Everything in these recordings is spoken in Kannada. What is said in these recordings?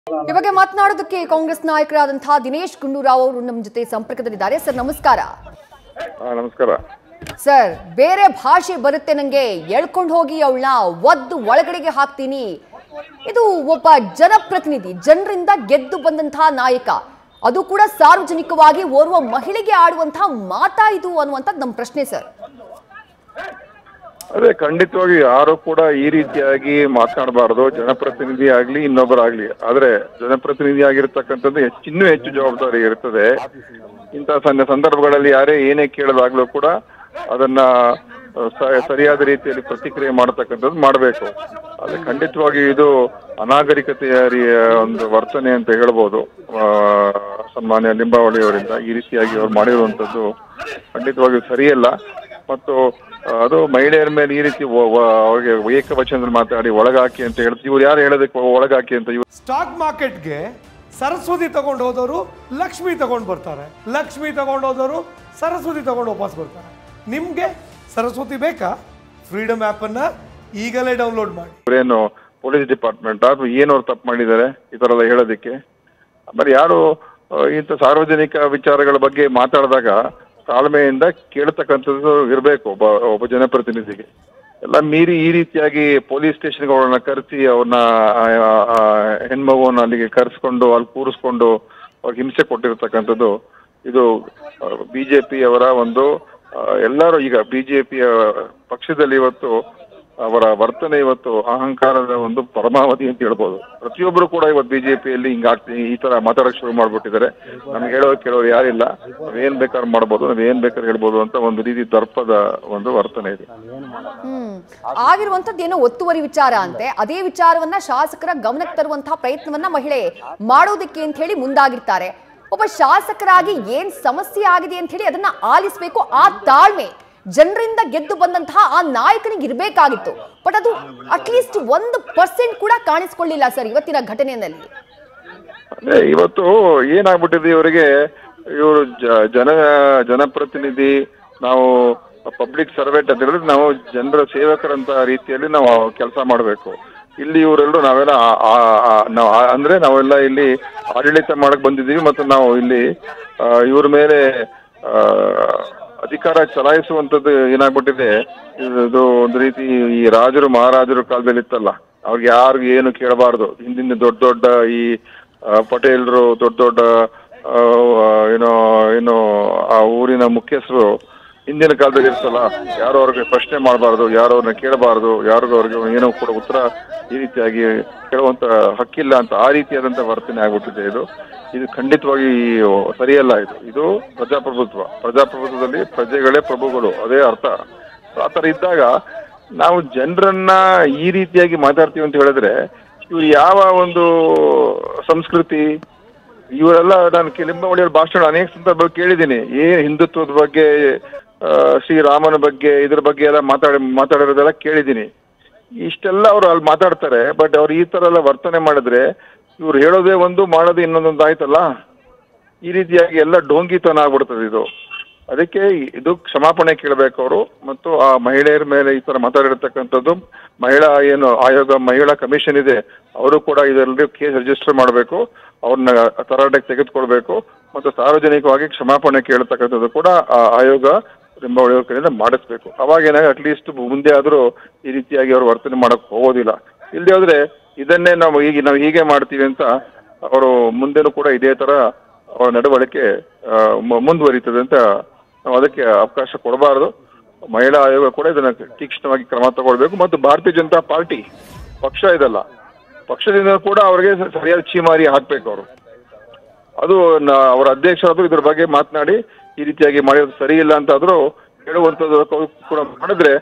ಈ ಬಗ್ಗೆ ಮಾತನಾಡೋದಕ್ಕೆ ಕಾಂಗ್ರೆಸ್ ನಾಯಕರಾದಂತಹ ದಿನೇಶ್ ಗುಂಡೂರಾವ್ ಅವರು ನಮ್ಮ ಜೊತೆ ಸಂಪರ್ಕದಲ್ಲಿದ್ದಾರೆ ಸರ್ ನಮಸ್ಕಾರ ಹಾ ನಮಸ್ಕಾರ ಸರ್ ಬೇರೆ ಭಾಷೆ ಬರುತ್ತೆ ನಂಗೆ ಎಳ್ಕೊಂಡು ಹೋಗಿ ಅವಳನ್ನ ಒದ್ದು ಒಳಗಡೆಗೆ ಹಾಕ್ತೀನಿ ಇದು ಒಬ್ಬ ಜನಪ್ರತಿನಿಧಿ ಜನರಿಂದ ಗೆದ್ದು ಬಂದಂತಹ ನಾಯಕ ಅದು ಕೂಡ ಸಾರ್ವಜನಿಕವಾಗಿ ಓರ್ವ ಮಹಿಳೆಗೆ ಆಡುವಂತಹ ಮಾತಾ ಇದು ಅನ್ನುವಂಥದ್ದು ನಮ್ಮ ಪ್ರಶ್ನೆ ಸರ್ ಅದೇ ಖಂಡಿತವಾಗಿ ಯಾರು ಕೂಡ ಈ ರೀತಿಯಾಗಿ ಮಾತನಾಡಬಾರದು ಜನಪ್ರತಿನಿಧಿ ಆಗ್ಲಿ ಇನ್ನೊಬ್ಬರಾಗ್ಲಿ ಆದ್ರೆ ಜನಪ್ರತಿನಿಧಿ ಆಗಿರ್ತಕ್ಕಂಥದ್ದು ಹೆಚ್ಚು ಇನ್ನೂ ಹೆಚ್ಚು ಜವಾಬ್ದಾರಿ ಇರ್ತದೆ ಇಂಥ ಸಣ್ಣ ಸಂದರ್ಭಗಳಲ್ಲಿ ಯಾರೇ ಏನೇ ಕೇಳೋದಾಗ್ಲೂ ಕೂಡ ಅದನ್ನ ಆ, ಸ- ಸರಿಯಾದ ರೀತಿಯಲ್ಲಿ ಪ್ರತಿಕ್ರಿಯೆ ಮಾಡತಕ್ಕಂಥದ್ದು ಮಾಡಬೇಕು ಅದೇ ಖಂಡಿತವಾಗಿ ಇದು ಅನಾಗರಿಕತೆಯ ರೀ- ಒಂದು ವರ್ತನೆ ಅಂತ ಹೇಳ್ಬೋದು ಆ, ಸನ್ಮಾನ್ಯ ಲಿಂಬಾವಳಿ ಅವರಿಂದ ಈ ರೀತಿಯಾಗಿ ಅವ್ರು ಮಾಡಿರುವಂತದ್ದು ಖಂಡಿತವಾಗಿಯೂ ಸರಿಯಲ್ಲ ಮತ್ತು ಆ, ಅದು ಮಹಿಳೆಯರ ಮೇಲೆ ಈ ರೀತಿ ಒ- ಒ- ಅವ್ರಿಗೆ ಏಕವಚನದಲ್ಲಿ ಮಾತಾಡಿ ಒಳಗಾಕಿ ಅಂತ ಹೇಳ್ತೀವಿ ಇವ್ರು ಯಾರು ಹೇಳೋದಕ್ಕೆ ಒಳಗಾಕಿ ಅಂತ ಇವ್ರು ಸ್ಟಾಕ್ ಮಾರ್ಕೆಟ್ಗೆ ಸರಸ್ವತಿ ತಗೊಂಡು ಹೋದವರು ಲಕ್ಷ್ಮಿ ತಗೊಂಡು ಬರ್ತಾರೆ ಲಕ್ಷ್ಮಿ ತಗೊಂಡು ಹೋದವರು ಸರಸ್ವತಿ ತಗೊಂಡು ವಾಪಸ್ ಬರ್ತಾರೆ ನಿಮಗೆ ಸರಸ್ವತಿ ಬೇಕಾ ಫ್ರೀಡಮ್ ಆ್ಯಪನ್ನು ಈಗಲೇ ಡೌನ್ಲೋಡ್ ಮಾಡಿ ಇವರೇನು ಪೊಲೀಸ್ ಡಿಪಾರ್ಟ್ಮೆಂಟ್ ಅಥವಾ ಏನು ಅವ್ರು ತಪ್ಪು ಮಾಡಿದ್ದಾರೆ ಈ ಥರ ಎಲ್ಲ ಹೇಳೋದಕ್ಕೆ ಆಮೇಲೆ ಯಾರು ಆ, ಇಂಥ ಸಾರ್ವಜನಿಕ ವಿಚಾರಗಳ ಬಗ್ಗೆ ಮಾತಾಡಿದಾಗ ತಾಳ್ಮೆಯಿಂದ ಕೇಳ್ತಕ್ಕಂಥದ್ದು ಇರಬೇಕು ಒಬ್ಬ ಒಬ್ಬ ಜನಪ್ರತಿನಿಧಿಗೆ ಎಲ್ಲ ಮೀರಿ ಈ ರೀತಿಯಾಗಿ ಪೊಲೀಸ್ ಸ್ಟೇಷನ್ಗೆ ಅವ್ರನ್ನ ಕರೆಸಿ ಅವ್ರನ್ನ ಹೆಣ್ಮಗುವನ್ನ ಅಲ್ಲಿಗೆ ಕರೆಸ್ಕೊಂಡು ಅಲ್ಲಿ ಕೂರಿಸ್ಕೊಂಡು ಅವ್ರಿಗೆ ಹಿಂಸೆ ಕೊಟ್ಟಿರ್ತಕ್ಕಂಥದ್ದು ಇದು ಬಿಜೆಪಿ ಅವರ ಒಂದು ಆ, ಎಲ್ಲರೂ ಈಗ ಬಿಜೆಪಿಯ ಪಕ್ಷದಲ್ಲಿ ಇವತ್ತು ಅವರ ವರ್ತನೆ ಇವತ್ತು ಅಹಂಕಾರದ ಒಂದು ಪರಮಾವಧಿ ಅಂತ ಹೇಳ್ಬೋದು ಪ್ರತಿಯೊಬ್ಬರು ಕೂಡ ಇವತ್ತು ಬಿಜೆಪಿಯಲ್ಲಿ ಹಿಂಗಾಗ್ತೀನಿ ಈ ತರ ಮಾತಾಡಕ್ ಶುರು ಮಾಡ್ಬಿಟ್ಟಿದ್ದಾರೆ ನಮ್ಗೆ ಹೇಳೋ ಕೇಳೋರು ಯಾರಿಲ್ಲ ನಾವೇನ್ ಬೇಕಾದ್ರೂ ಮಾಡ್ಬೋದು ನಾವೇನ್ ಬೇಕಾದ್ರೂ ಹೇಳ್ಬೋದು ಅಂತ ಒಂದು ರೀತಿ ದರ್ಪದ ಒಂದು ವರ್ತನೆ ಇದೆ ಹ್ಮ್ ಆಗಿರುವಂತದ್ದು ಏನೋ ಒತ್ತುವರಿ ವಿಚಾರ ಅಂತೆ ಅದೇ ವಿಚಾರವನ್ನ ಶಾಸಕರ ಗಮನಕ್ಕೆ ತರುವಂತಹ ಪ್ರಯತ್ನವನ್ನ ಮಹಿಳೆ ಮಾಡೋದಕ್ಕೆ ಅಂತ ಹೇಳಿ ಮುಂದಾಗಿರ್ತಾರೆ ಒಬ್ಬ ಶಾಸಕರಾಗಿ ಏನ್ ಸಮಸ್ಯೆ ಆಗಿದೆ ಅಂತ ಹೇಳಿ ಅದನ್ನ ಆಲಿಸಬೇಕು ಆ ತಾಳ್ಮೆ ಜನರಿಂದ ಗೆದ್ದು ಬಂದಂತಹ ಆ ನಾಯಕನಿಗೆ ಇರಬೇಕಾಗಿತ್ತು ಬಟ್ ಅದು ಅಟ್ಲೀಸ್ಟ್ ಒಂದು ಪರ್ಸೆಂಟ್ ಕೂಡ ಕಾಣಿಸ್ಕೊಳ್ಳಿಲ್ಲ ಸರ್ ಇವತ್ತಿನ ಘಟನೆಯಲ್ಲಿ ಅದೇ ಇವತ್ತು ಏನಾಗ್ಬಿಟ್ಟಿದೆ ಇವರಿಗೆ ಇವರು ಜನ ಜನಪ್ರತಿನಿಧಿ ನಾವು ಪಬ್ಲಿಕ್ ಸರ್ವೆಂಟ್ ಅಂತ ಹೇಳಿದ್ರೆ ನಾವು ಜನರ ಸೇವಕರಂತ ರೀತಿಯಲ್ಲಿ ನಾವು ಕೆಲಸ ಮಾಡಬೇಕು ಇಲ್ಲಿ ಇವರೆಲ್ಲರೂ ನಾವೆಲ್ಲ ಆ- ಆ- ಆ- ನಾವು ಆ- ಅಂದ್ರೆ ನಾವೆಲ್ಲ ಇಲ್ಲಿ ಆಡಳಿತ ಮಾಡಕ್ ಬಂದಿದ್ದೀವಿ ಮತ್ತು ನಾವು ಇಲ್ಲಿ ಆ, ಇವ್ರ ಮೇಲೆ ಆ, ಅಧಿಕಾರ ಚಲಾಯಿಸುವಂತದ್ದು ಏನಾಗ್ಬಿಟ್ಟಿದೆ ಇದು ಒಂದು ರೀತಿ ಈ ರಾಜರು ಮಹಾರಾಜರು ಕಾಲದಲ್ಲಿ ಇತ್ತಲ್ಲ ಅವ್ರಿಗೆ ಯಾರಿಗೂ ಏನು ಕೇಳಬಾರ್ದು ಹಿಂದಿನ ದೊಡ್ಡ ದೊಡ್ಡ ಈ ಆ, ಪಟೇಲ್ರು ದೊಡ್ಡ ದೊಡ್ಡ ಆ, ಏನೋ ಏನು ಆ ಊರಿನ ಮುಖ್ಯಸ್ಥರು ಹಿಂದಿನ ಕಾಲದಲ್ಲಿ ಇರ್ತಲ್ಲ ಯಾರು ಅವ್ರಿಗೆ ಪ್ರಶ್ನೆ ಮಾಡಬಾರ್ದು ಯಾರು ಅವ್ರನ್ನ ಕೇಳಬಾರ್ದು ಯಾರಿಗೂ ಅವ್ರಿಗೆ ಏನೋ ಕೂಡ ಉತ್ತರ ಈ ರೀತಿಯಾಗಿ ಕೇಳುವಂತ ಹಕ್ಕಿಲ್ಲ ಅಂತ ಆ ರೀತಿಯಾದಂತ ವರ್ತನೆ ಆಗ್ಬಿಟ್ಟಿದೆ ಇದು ಇದು ಖಂಡಿತವಾಗಿ ಸರಿಯಲ್ಲ ಇದು ಇದು ಪ್ರಜಾಪ್ರಭುತ್ವ ಪ್ರಜಾಪ್ರಭುತ್ವದಲ್ಲಿ ಪ್ರಜೆಗಳೇ ಪ್ರಭುಗಳು ಅದೇ ಅರ್ಥ ಆ ಥರ ಇದ್ದಾಗ ನಾವು ಜನರನ್ನ ಈ ರೀತಿಯಾಗಿ ಮಾತಾಡ್ತೀವಿ ಅಂತ ಹೇಳಿದ್ರೆ ಇವ್ರು ಯಾವ ಒಂದು ಸಂಸ್ಕೃತಿ ಇವರೆಲ್ಲ ನಾನು ಲಿಂಬಾವಳಿಯವ್ರ ಭಾಷಣ ಅನೇಕ ಸಂದರ್ಭ ಕೇಳಿದ್ದೀನಿ ಏ ಹಿಂದುತ್ವದ ಬಗ್ಗೆ ಆ, ಶ್ರೀರಾಮನ ಬಗ್ಗೆ ಇದ್ರ ಬಗ್ಗೆ ಎಲ್ಲ ಮಾತಾಡಿ ಮಾತಾಡಿರೋದೆಲ್ಲ ಕೇಳಿದ್ದೀನಿ ಇಷ್ಟೆಲ್ಲ ಅವ್ರು ಅಲ್ಲಿ ಮಾತಾಡ್ತಾರೆ ಬಟ್ ಅವ್ರು ಈ ತರ ಎಲ್ಲ ವರ್ತನೆ ಮಾಡಿದ್ರೆ ಇವ್ರು ಹೇಳೋದೇ ಒಂದು ಮಾಡೋದೇ ಇನ್ನೊಂದೊಂದು ಆಯ್ತಲ್ಲ ಈ ರೀತಿಯಾಗಿ ಎಲ್ಲ ಡೋಂಗಿತನ ಆಗ್ಬಿಡ್ತದೆ ಇದು ಅದಕ್ಕೆ ಇದು ಕ್ಷಮಾಪಣೆ ಕೇಳಬೇಕು ಅವರು ಮತ್ತು ಆ ಮಹಿಳೆಯರ ಮೇಲೆ ಈ ತರ ಮಾತಾಡಿರ್ತಕ್ಕಂಥದ್ದು ಮಹಿಳಾ ಏನು ಆಯೋಗ ಮಹಿಳಾ ಕಮಿಷನ್ ಇದೆ ಅವರು ಕೂಡ ಇದರಲ್ಲಿ ಕೇಸ್ ರಿಜಿಸ್ಟರ್ ಮಾಡಬೇಕು ಅವ್ರನ್ನ ತರಾಟೆಗೆ ತೆಗೆದುಕೊಳ್ಬೇಕು ಮತ್ತು ಸಾರ್ವಜನಿಕವಾಗಿ ಕ್ಷಮಾಪಣೆ ಕೇಳತಕ್ಕಂಥದ್ದು ಕೂಡ ಆ ಆಯೋಗ ಲಿಂಬಾವಳಿಯವ್ರ ಕಡೆಯಿಂದ ಮಾಡಿಸ್ಬೇಕು ಅವಾಗ ಏನಾಗ ಅಟ್ಲೀಸ್ಟ್ ಮುಂದೆ ಆದರೂ ಈ ರೀತಿಯಾಗಿ ಅವರು ವರ್ತನೆ ಮಾಡಕ್ ಹೋಗೋದಿಲ್ಲ ಇಲ್ಲದೆ ಹೋದ್ರೆ ಇದನ್ನೇ ನಾವು ಈಗ ನಾವು ಹೀಗೆ ಮಾಡ್ತೀವಿ ಅಂತ ಅವರು ಮುಂದೆನೂ ಕೂಡ ಇದೇ ತರ ಅವರ ನಡವಳಿಕೆ ಆ, ಮ- ಮುಂದುವರಿತದೆ ಅಂತ ನಾವು ಅದಕ್ಕೆ ಅವಕಾಶ ಕೊಡಬಾರದು ಮಹಿಳಾ ಆಯೋಗ ಕೂಡ ಇದನ್ನ ತೀಕ್ಷ್ಣವಾಗಿ ಕ್ರಮ ತಗೊಳ್ಬೇಕು ಮತ್ತು ಭಾರತೀಯ ಜನತಾ ಪಾರ್ಟಿ ಪಕ್ಷ ಇದಲ್ಲ ಪಕ್ಷದಿಂದ ಕೂಡ ಅವರಿಗೆ ಸರಿಯಾದ ಚೀಮಾರಿ ಹಾಕ್ಬೇಕು ಅವರು ಅದು ನ- ಅವರ ಅಧ್ಯಕ್ಷರಾದ್ರು ಇದ್ರ ಬಗ್ಗೆ ಮಾತನಾಡಿ ಈ ರೀತಿಯಾಗಿ ಮಾಡಿರೋದು ಸರಿ ಇಲ್ಲ ಅಂತ ಆದ್ರೂ ಹೇಳುವಂಥದ್ದು ಕೂಡ ಮಾಡಿದ್ರೆ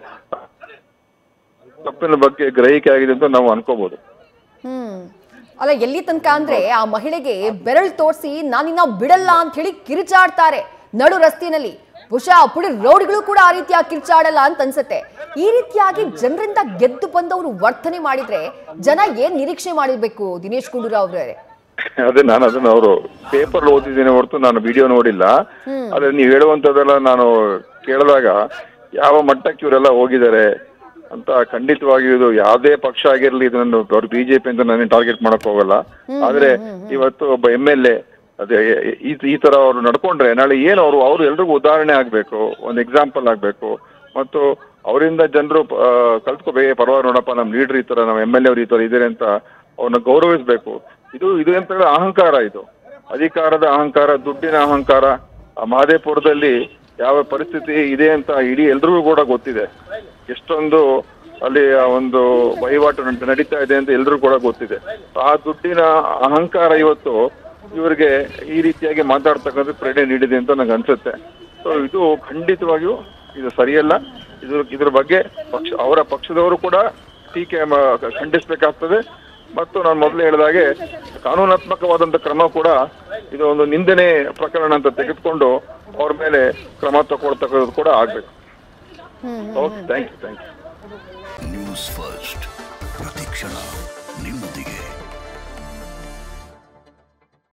ತಪ್ಪಿನ ಬಗ್ಗೆ ಗ್ರಹಿಕೆ ಆಗಿದೆ ಅಂತ ನಾವು ಅನ್ಕೋಬಹುದು ಹ್ಮ್ ಅಲ್ಲ ಎಲ್ಲಿ ತನಕ ಅಂದ್ರೆ ಆ ಮಹಿಳೆಗೆ ಬೆರಳು ತೋರಿಸಿ ನಾನಿನ್ನ ಬಿಡಲ್ಲ ಅಂತ ಹೇಳಿ ಕಿರಿಚಾಡ್ತಾರೆ ನಡು ರಸ್ತೆನಲ್ಲಿ ಬಹುಶಃ ಪುಡಿ ರೌಡಿಗಳು ಕೂಡ ಆ ರೀತಿಯಾಗಿ ಕಿರ್ಚಾಡಲ್ಲ ಅಂತ ಅನ್ಸುತ್ತೆ ಈ ರೀತಿಯಾಗಿ ಜನರಿಂದ ಗೆದ್ದು ಬಂದವರು ವರ್ತನೆ ಮಾಡಿದ್ರೆ ಜನ ಏನ್ ನಿರೀಕ್ಷೆ ಮಾಡಿರ್ಬೇಕು ದಿನೇಶ್ ಗುಂಡೂರಾವ್ ಅವರೇ ಅದೇ ನಾನು ಅದನ್ನ ಅವರು ಪೇಪರ್ ಓದಿದ್ದೀನಿ ಹೊರತು ನಾನು ವಿಡಿಯೋ ನೋಡಿಲ್ಲ ಆದ್ರೆ ನೀವು ಹೇಳುವಂತದೆಲ್ಲ ನಾನು ಕೇಳಿದಾಗ ಯಾವ ಮಟ್ಟಕ್ಕೆ ಇವರೆಲ್ಲ ಹೋಗಿದ್ದಾರೆ ಅಂತ ಖಂಡಿತವಾಗಿಯೂ ಇದು ಯಾವುದೇ ಪಕ್ಷ ಆಗಿರ್ಲಿ ಇದನ್ನು ಅವ್ರು ಬಿಜೆಪಿ ಅಂತ ನಾನು ಟಾರ್ಗೆಟ್ ಮಾಡಕ್ ಹೋಗಲ್ಲ ಆದ್ರೆ ಇವತ್ತು ಒಬ್ಬ ಎಂ ಎಲ್ ಎ ಅದೇ ಈ ಈ ತರ ಅವ್ರು ನಡ್ಕೊಂಡ್ರೆ ನಾಳೆ ಏನು ಅವರು ಅವ್ರು ಎಲ್ರಿಗೂ ಉದಾಹರಣೆ ಆಗ್ಬೇಕು ಒಂದು ಎಕ್ಸಾಂಪಲ್ ಆಗ್ಬೇಕು ಮತ್ತು ಅವರಿಂದ ಜನರು ಕಲ್ತ್ಕೋಬೇಕು ಪರವಾಗಿ ನೋಡಪ್ಪ ನಮ್ಮ ಲೀಡರ್ ಈ ತರ ನಮ್ಮ ಎಂ ಎಲ್ ಎ ಅವ್ರು ಈ ತರ ಇದ್ದಾರೆ ಅಂತ ಅವ್ರನ್ನ ಗೌರವಿಸ್ಬೇಕು ಇದು ಇದು ಅಂತ ಹೇಳಿದ್ರೆ ಅಹಂಕಾರ ಇದು ಅಧಿಕಾರದ ಅಹಂಕಾರ ದುಡ್ಡಿನ ಅಹಂಕಾರ ಆ ಮಹದೇಪುರದಲ್ಲಿ ಯಾವ ಪರಿಸ್ಥಿತಿ ಇದೆ ಅಂತ ಇಡೀ ಎಲ್ರಿಗೂ ಕೂಡ ಗೊತ್ತಿದೆ ಎಷ್ಟೊಂದು ಅಲ್ಲಿ ಆ ಒಂದು ವಹಿವಾಟು ನಡ್- ನಡೀತಾ ಇದೆ ಅಂತ ಎಲ್ರಿಗೂ ಕೂಡ ಗೊತ್ತಿದೆ ಆ ದುಡ್ಡಿನ ಅಹಂಕಾರ ಇವತ್ತು ಇವರಿಗೆ ಈ ರೀತಿಯಾಗಿ ಮಾತಾಡ್ತಕ್ಕಂಥ ಪ್ರೇರಣೆ ನೀಡಿದೆ ಅಂತ ನಂಗೆ ಅನ್ಸುತ್ತೆ ಸೊ ಇದು ಖಂಡಿತವಾಗಿಯೂ ಇದು ಸರಿಯಲ್ಲ ಇದ್ರ ಇದ್ರ ಬಗ್ಗೆ ಪಕ್ಷ ಅವರ ಪಕ್ಷದವರು ಕೂಡ ಟೀಕೆ ಮ- ಖಂಡಿಸಬೇಕಾಗ್ತದೆ ಮತ್ತು ನಾನು ಮೊದಲು ಹೇಳಿದಾಗೆ ಕಾನೂನಾತ್ಮಕವಾದಂಥ ಕ್ರಮ ಕೂಡ ಇದು ಒಂದು ನಿಂದನೆ ಪ್ರಕರಣ ಅಂತ ತೆಗೆದುಕೊಂಡು ಅವ್ರ ಮೇಲೆ ಕ್ರಮ ತಗೊಳ್ತಕ್ಕಂಥದ್ದು ಕೂಡ ಆಗ್ಬೇಕು okay thank you thank you news first ಪ್ರತಿಕ್ಷಣ